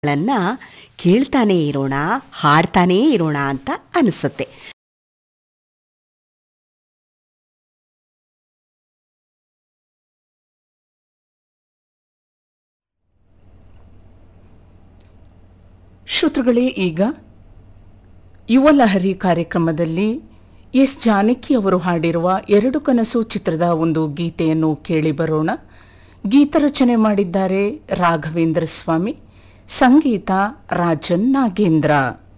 ಗಳನ್ನ ಕೇಳ್ತಾನೇ ಇರೋಣ ಹಾಡ್ತಾನೇ ಇರೋಣ ಅಂತ ಅನಿಸುತ್ತೆ ಶ್ರೋತೃಗಳೇ ಈಗ ಯುವ ಲಹರಿ ಕಾರ್ಯಕ್ರಮದಲ್ಲಿ ಎಸ್ ಜಾನಕಿ ಅವರು ಹಾಡಿರುವ ಎರಡು ಕನಸು ಚಿತ್ರದ ಒಂದು ಗೀತೆಯನ್ನು ಕೇಳಿ ಬರೋಣ ಗೀತರಚನೆ ಮಾಡಿದ್ದಾರೆ ರಾಘವೇಂದ್ರ ಸ್ವಾಮಿ ಸಂಗೀತ ರಾಜನ್ ನಾಗೇಂದ್ರ